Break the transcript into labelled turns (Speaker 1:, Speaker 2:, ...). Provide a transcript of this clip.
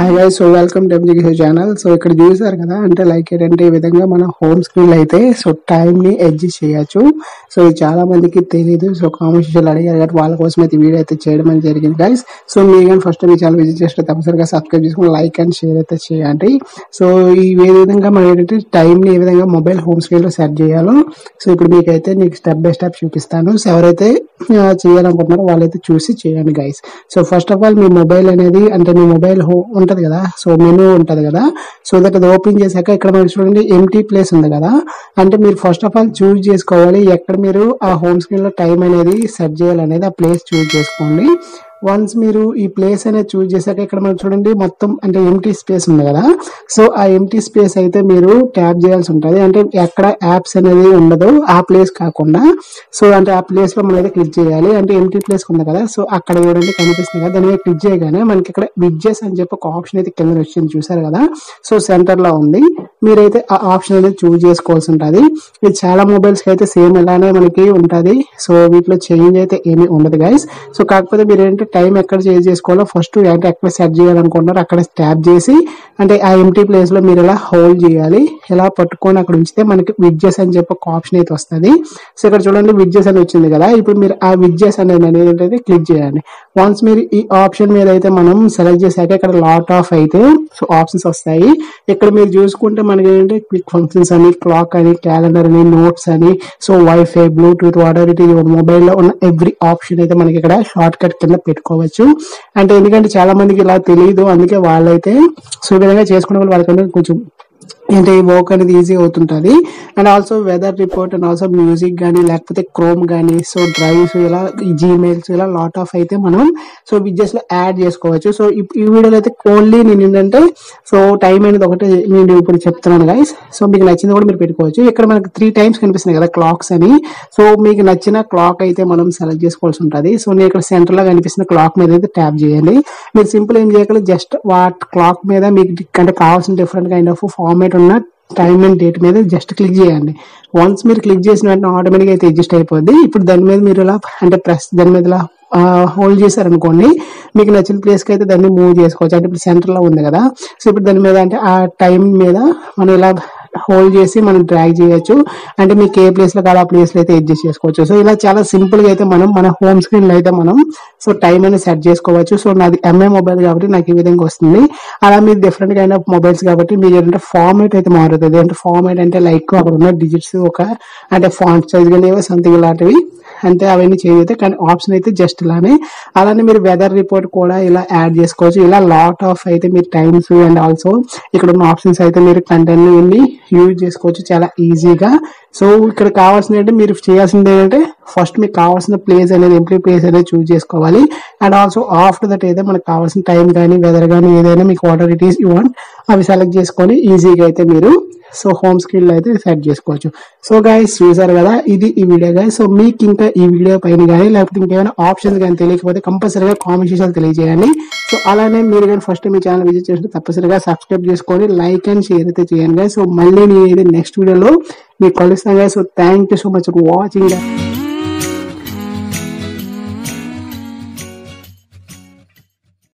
Speaker 1: Guys so welcome to M G channel so ఇక్కడ చూసారు కదా అంటే లైక్ ఏంటంటే ఈ విధంగా మన హోమ్ స్క్రీన్ అయితే సో టైం ని అడ్జస్ట్ చేయొచ్చు సో ఇది చాలా మందికి తెలియదు సో కామెంట్స్ అడిగారు కాబట్టి వాళ్ళ కోసం అయితే వీడియో అయితే చేయడం అనేది జరిగింది గైస్ సో మీరు కానీ ఫస్ట్ మీ ఛానల్ విజిట్ చేస్తే తప్పనిసరిగా సబ్స్క్రైబ్ చేసుకుని లైక్ అండ్ షేర్ అయితే చేయండి సో ఈ ఏ విధంగా మనం ఏంటంటే టైం ని ఏ విధంగా మొబైల్ హోమ్ స్క్రీన్ లో సెట్ చేయాలో సో ఇప్పుడు మీకైతే నీకు స్టెప్ బై స్టెప్ చూపిస్తాను సో ఎవరైతే ఆ, చేయాలనుకుంటున్నారో వాళ్ళైతే చూసి చేయండి guys so first of all మీ మొబైల్ అనేది అంటే మీ మొబైల్ ఉంటది కదా సో మెనూ ఉంటది కదా సో దట్ అది ఓపెన్ చేశాక ఇక్కడ మనకి చూడండి ఎంటీ ప్లేస్ ఉంది కదా అంటే మీరు ఫస్ట్ ఆఫ్ ఆల్ చూస్ చేసుకోవాలి ఎక్కడ మీరు ఆ హోమ్ స్క్రీన్ లో టైం అనేది సెట్ చేయాలనేది ఆ ప్లేస్ చూస్ చేసుకోండి వన్స్ మీరు ఈ ప్లేస్ అనేది చూస్ చేశాక ఇక్కడ మనం చూడండి మొత్తం అంటే ఎంటీ స్పేస్ ఉంది కదా సో ఆ ఎంటీ స్పేస్ అయితే మీరు ట్యాప్ చేయాల్సి ఉంటుంది అంటే ఎక్కడ యాప్స్ అనేది ఉండదు ఆ ప్లేస్ కాకుండా సో అంటే ఆ ప్లేస్ లో మనం అయితే క్లిక్ చేయాలి అంటే ఎంటీ ప్లేస్ ఉంది కదా సో అక్కడ చూడండి కనిపిస్తుంది కదా దాని మీద క్లిక్ చేయగానే మనకి ఇక్కడ విడ్జెస్ అని చెప్పి ఒక ఆప్షన్ అయితే కింద వచ్చింది చూసారు కదా సో సెంటర్ లో ఉంది మీరైతే ఆ ఆప్షన్ అనేది చూస్ చేసుకోవాల్సి ఉంటుంది ఇది చాలా మొబైల్స్ కి అయితే సేమ్ ఇలానే మనకి ఉంటది సో వీటిలో చేంజ్ అయితే ఏమీ ఉండదు గైస్ సో కాకపోతే మీరు ఏంటంటే టైం ఎక్కడ చేంజ్ చేసుకోవాలో ఫస్ట్ అంటే ఎక్కడ సెట్ చేయాలనుకుంటారో అక్కడ ట్యాప్ చేసి అంటే ఆ ఎంటీ ప్లేస్ లో మీరు ఇలా హోల్డ్ చేయాలి ఇలా పట్టుకొని అక్కడ ఉంచితే మనకి విడ్జెస్ అని చెప్పి ఒక ఆప్షన్ అయితే వస్తుంది సో ఇక్కడ చూడండి విడ్జెస్ అని వచ్చింది కదా ఇప్పుడు మీరు ఆ విడ్జెస్ అనేది అనేది క్లిక్ చేయండి వన్స్ మీరు ఈ ఆప్షన్ మీద అయితే మనం సెలెక్ట్ చేశాక ఇక్కడ లాట్ ఆఫ్ అయితే సో ఆప్షన్స్ వస్తాయి ఇక్కడ మీరు చూసుకుంటే మనకి ఏంటంటే క్విక్ ఫంక్షన్స్ అని క్లాక్ అని క్యాలెండర్ అని నోట్స్ అని సో వైఫై బ్లూటూత్ వాటర్ ఇట్ మొబైల్ లో ఉన్న ఎవ్రీ ఆప్షన్ అయితే మనకి ఇక్కడ షార్ట్ కట్ కింద పెట్టుకోవచ్చు అంటే ఎందుకంటే చాలా మందికి ఇలా తెలియదు అందుకే వాళ్ళైతే సో ఈ విధంగా చేసుకునే వాళ్ళు వాళ్ళకంటే కొంచెం అంటే ఈ వర్క్ అనేది ఈజీ అవుతుంటది and also weather report and also music కానీ లేకపోతే క్రోమ్ కానీ సో డ్రైవ్స్ ఇలా జీమెయిల్స్ ఇలా లాట్ ఆఫ్ అయితే మనం సో విడ్జెస్ లో యాడ్ చేసుకోవచ్చు సో ఈ ఈ వీడియోలో అయితే ఓన్లీ నేను ఏంటంటే సో టైం అనేది ఒకటే నేను ఇప్పుడు చెప్తున్నాను గైస్ సో మీకు నచ్చింది కూడా మీరు పెట్టుకోవచ్చు ఇక్కడ మనకి త్రీ టైమ్స్ కనిపిస్తున్నాయి కదా క్లాక్స్ అని సో మీకు నచ్చిన క్లాక్ అయితే మనం సెలెక్ట్ చేసుకోవాల్సి ఉంటుంది సో నేను ఇక్కడ సెంటర్ లో కనిపిస్తున్న క్లాక్ మీద అయితే ట్యాప్ చేయండి మీరు సింపుల్ ఏం చేయగలరు జస్ట్ వాట్ క్లాక్ మీద మీకు అంటే కావాల్సిన డిఫరెంట్ కైండ్ ఆఫ్ ఫార్మేట్ ఉన్న టైం అండ్ డేట్ మీద జస్ట్ క్లిక్ చేయండి వన్స్ మీరు క్లిక్ చేసిన వెంటనే ఆటోమేటిక్ అయితే అడ్జస్ట్ అయిపోద్ది ఇప్పుడు దాని మీద మీరు ఇలా అంటే ప్రెస్ దాని మీద ఇలా హోల్డ్ చేశారనుకోండి మీకు నచ్చిన ప్లేస్ కి అయితే దాన్ని మూవ్ చేసుకోవచ్చు అంటే ఇప్పుడు సెంటర్ లో ఉంది కదా సో ఇప్పుడు దాని మీద అంటే ఆ టైం మీద మనం ఇలా హోల్డ్ చేసి మనం డ్రాగ్ చేయొచ్చు అంటే మీకు ఏ ప్లేస్ లో కాదు ఆ ప్లేస్ లో అయితే అడ్జస్ట్ చేసుకోవచ్చు సో ఇలా చాలా సింపుల్ గా అయితే మనం మన హోమ్ స్క్రీన్ లో అయితే మనం సో టైం అనేది సెట్ చేసుకోవచ్చు సో నాది ఎంఐ మొబైల్ కాబట్టి నాకు ఈ విధంగా వస్తుంది అలా మీరు డిఫరెంట్ కైండ్ ఆఫ్ మొబైల్స్ కాబట్టి మీరు ఏంటంటే ఫార్మేట్ అయితే మారుతుంది అంటే ఫార్మేట్ అంటే లైక్ అక్కడ ఉన్న డిజిట్స్ ఒక అంటే ఫాంట్ సైజ్ కానీ సంథింగ్ ఇలాంటివి అంటే అవన్నీ చేయైతే కానీ ఆప్షన్ అయితే జస్ట్ ఇలానే అలానే మీరు వెదర్ రిపోర్ట్ కూడా ఇలా యాడ్ చేసుకోవచ్చు ఇలా లాట్ ఆఫ్ అయితే మీరు టైమ్స్ అండ్ ఆల్సో ఇక్కడ ఉన్న ఆప్షన్స్ అయితే మీరు కంటెంట్ యూజ్ చేసుకోవచ్చు చాలా ఈజీగా సో ఇక్కడ కావాల్సింది అంటే మీరు చేయాల్సింది ఏంటంటే ఫస్ట్ మీకు కావాల్సిన ప్లేస్ అనేది ఎంప్లీ ప్లేస్ అనేది చూస్ చేసుకోవాలి అండ్ ఆల్సో ఆఫ్టర్ దట్ అయితే మనకు కావాల్సిన టైం కానీ వెదర్ కానీ ఏదైనా మీకు whatever it is you want అవి సెలెక్ట్ చేసుకొని ఈజీగా అయితే మీరు సో హోమ్ స్క్రీన్ లో అయితే సెట్ చేసుకోవచ్చు సో గైస్ చూసారు కదా ఇది ఈ వీడియో గైస్ సో మీకు ఇంకా ఈ వీడియో పైన కానీ లేకపోతే ఇంకేమైనా ఆప్షన్స్ కానీ తెలియకపోతే కంపల్సరీగా కామెంట్ చేసి తెలియజేయండి సో అలానే మీరు కానీ ఫస్ట్ మీ ఛానల్ విజిట్ చేస్తే తప్పనిసరిగా సబ్స్క్రైబ్ చేసుకొని లైక్ అండ్ షేర్ అయితే చేయండి guys. సో మళ్ళీ నేను నెక్స్ట్ వీడియోలో మీకు కలుస్తాను guys. So thank you so much for watching